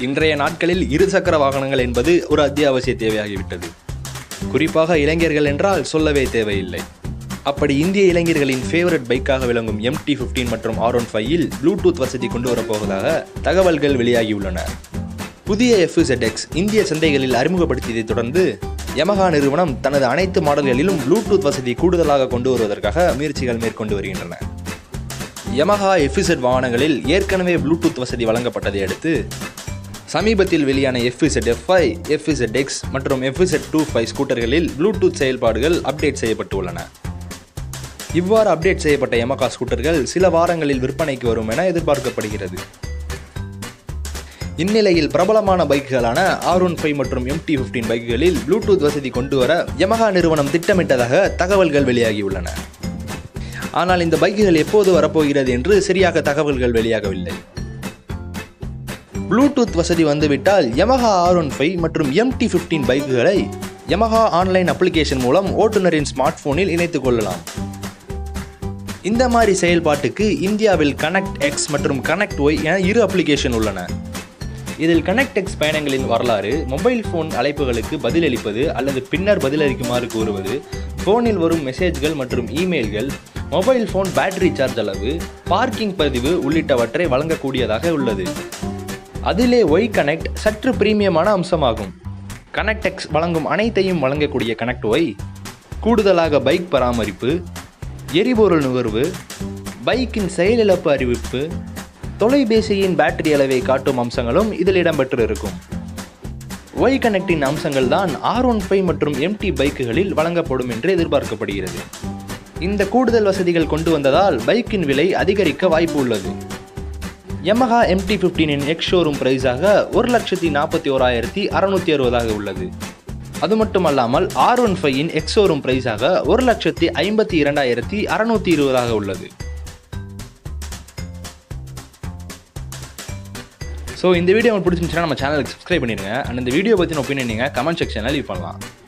இன்றைய நாட்களில் இருசக்கர வாகனங்கள் என்பது ஒரு அத்தியாவசிய தேவையாகிவிட்டது குறிப்பாக இளைஞர்கள் என்றால் சொல்லவே தேவையில்லை அப்படி இந்திய இளைஞர்களின் ஃபேவரட் பைக்காக விளங்கும் எம்டி ஃபிஃப்டீன் மற்றும் ஆர் ஒன் ஃபைவில் ப்ளூடூத் வசதி கொண்டு வரப்போவதாக தகவல்கள் வெளியாகியுள்ளன புதிய எஃப்இசெட்எக்ஸ் இந்திய சந்தைகளில் அறிமுகப்படுத்தியதைத் தொடர்ந்து யமஹா நிறுவனம் தனது அனைத்து மாடல்களிலும் ப்ளூடூத் வசதி கூடுதலாக கொண்டு வருவதற்காக முயற்சிகள் மேற்கொண்டு வருகின்றன யமஹா எஃப்இசெட் வாகனங்களில் ஏற்கனவே ப்ளூடூத் வசதி வழங்கப்பட்டதை அடுத்து சமீபத்தில் வெளியான FZ F five FZ X மற்றும் எஃப்இசெட் டூ ஃபைவ் ஸ்கூட்டர்களில் ப்ளூடூத் செயல்பாடுகள் அப்டேட் செய்யப்பட்டுள்ளன இவ்வாறு அப்டேட் செய்யப்பட்ட யமகா ஸ்கூட்டர்கள் சில வாரங்களில் விற்பனைக்கு வரும் என எதிர்பார்க்கப்படுகிறது இந்நிலையில் பிரபலமான பைக்குகளான ஆர் ஒன் ஃபைவ் மற்றும் எம்டி ஃபிஃப்டீன் பைக்குகளில் ப்ளூடூத் வசதி கொண்டு வர யமஹா நிறுவனம் திட்டமிட்டதாக தகவல்கள் வெளியாகியுள்ளன ஆனால் இந்த பைக்குகள் எப்போது வரப்போகிறது என்று சரியாக தகவல்கள் வெளியாகவில்லை ப்ளூடூத் வசதி வந்துவிட்டால் யமஹா ஆர் ஒன் ஃபைவ் மற்றும் எம்டி ஃபிஃப்டீன் பைக்குகளை யமஹா ஆன்லைன் அப்ளிகேஷன் மூலம் ஓட்டுநரின் ஸ்மார்ட் போனில் இணைத்துக் கொள்ளலாம் இந்த மாதிரி செயல்பாட்டுக்கு இந்தியாவில் கனெக்ட் எக்ஸ் மற்றும் கனெக்ட் ஒய் என இரு அப்ளிகேஷன் உள்ளன இதில் கனெக்ட் எக்ஸ் பயணங்களின் வரலாறு மொபைல் ஃபோன் அழைப்புகளுக்கு பதிலளிப்பது அல்லது பின்னர் பதிலளிக்குமாறு கூறுவது ஃபோனில் வரும் மெசேஜ்கள் மற்றும் இமெயில்கள் மொபைல் ஃபோன் பேட்டரி சார்ஜ் அளவு பார்க்கிங் பதிவு உள்ளிட்டவற்றை வழங்கக்கூடியதாக உள்ளது அதிலே ஒய் கனெக்ட் சற்று பிரீமியமான அம்சமாகும் கனெக்ட் எக்ஸ் வழங்கும் அனைத்தையும் வழங்கக்கூடிய கனெக்ட் ஒய் கூடுதலாக பைக் பராமரிப்பு எரிபொருள் நுகர்வு பைக்கின் செயலிழப்பு அறிவிப்பு தொலைபேசியின் பேட்டரி அளவை காட்டும் அம்சங்களும் இதில் இடம்பெற்று இருக்கும் ஒய் கனெக்டின் அம்சங்கள் தான் ஆர் ஒன் ஃபைவ் மற்றும் எம்டி பைக்குகளில் வழங்கப்படும் என்று எதிர்பார்க்கப்படுகிறது இந்த கூடுதல் வசதிகள் கொண்டு வந்ததால் பைக்கின் விலை அதிகரிக்க வாய்ப்பு உள்ளது யமஹா எம்டி ஃபிஃப்டீனின் எக்ஸ் ஷோரூம் பிரைஸாக ஒரு லட்சத்தி நாற்பத்தி ஓராயிரத்தி அறநூற்றி அறுபதாக உள்ளது அது மட்டுமல்லாமல் ஆர் ஒன் ஃபைவின் எக்ஸ் ஷோரூம் பிரைஸாக ஒரு லட்சத்தி ஐம்பத்தி இரண்டாயிரத்தி அறநூற்றி இருபதாக உள்ளது ஸோ இந்த வீடியோ உங்களுக்கு பிடிச்சிருந்துச்சுன்னா நம்ம சேனலுக்கு சப்ஸ்கிரைப் பண்ணிடுங்க அண்ட் இந்த வீடியோ பற்றின ஒப்பீனியன் நீங்கள் கமெண்ட் செக்ஷனில் லீவ் பண்ணலாம்